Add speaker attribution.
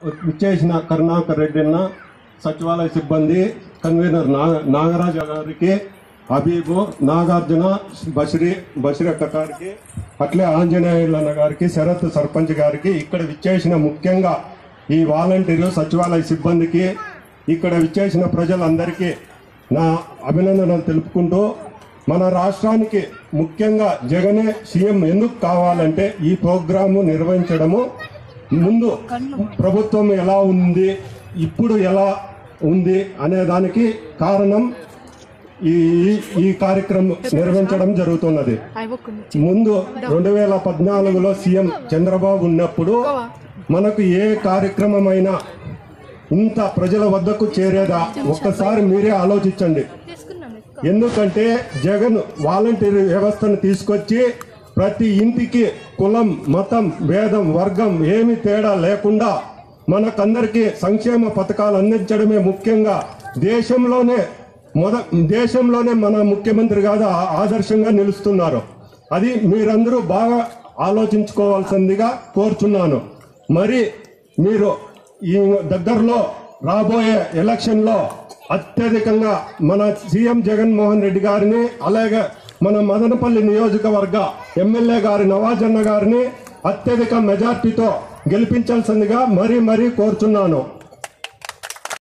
Speaker 1: విచ్చేసిన కరుణాకర్ రెడ్డి అన్న సచివాలయ సిబ్బంది కన్వీనర్ నా నాగరాజ గారికి హబీబు నాగార్జున బషిరి బషిరక్క గారికి అట్లే ఆంజనేయులన్న గారికి శరత్ సర్పంచ్ గారికి ఇక్కడ విచ్చేసిన ముఖ్యంగా ఈ వాలంటీర్లు సచివాలయ సిబ్బందికి ఇక్కడ విచ్చేసిన ప్రజలందరికీ నా అభినందనలు తెలుపుకుంటూ మన రాష్ట్రానికి ముఖ్యంగా జగనే సీఎం ఎందుకు కావాలంటే ఈ ప్రోగ్రాము నిర్వహించడము ముందు ప్రభుత్వం ఎలా ఉంది ఇప్పుడు ఎలా ఉంది అనే దానికి కారణం ఈ ఈ కార్యక్రమం నిర్వహించడం జరుగుతున్నది ముందు రెండు వేల పద్నాలుగులో సీఎం చంద్రబాబు ఉన్నప్పుడు మనకు ఏ కార్యక్రమమైనా ఇంత ప్రజల వద్దకు చేరేదా ఒక్కసారి మీరే ఆలోచించండి ఎందుకంటే జగన్ వాలంటీర్ వ్యవస్థను తీసుకొచ్చి ప్రతి ఇంటికి కులం మతం భేదం వర్గం ఏమి తేడా లేకుండా మనకందరికీ సంక్షేమ పథకాలు అందించడమే ముఖ్యంగా దేశంలోనే మొద దేశంలోనే మన ముఖ్యమంత్రి కాదు ఆ- ఆదర్శంగా నిలుస్తున్నారు అది మీరందరూ బాగా ఆలోచించుకోవాల్సిందిగా కోరుచున్నాను మరి మీరు ఈ దగ్గరలో రాబోయే ఎలక్షన్లో అత్యధికంగా మన సీఎం జగన్మోహన్ రెడ్డి గారిని అలాగే మన మదనపల్లి నియోజకవర్గ ఎమ్మెల్యే గారి నవాజన్న గారిని అత్యధిక మెజార్టీతో గెలిపించాల్సిందిగా మరీ మరీ కోరుచున్నాను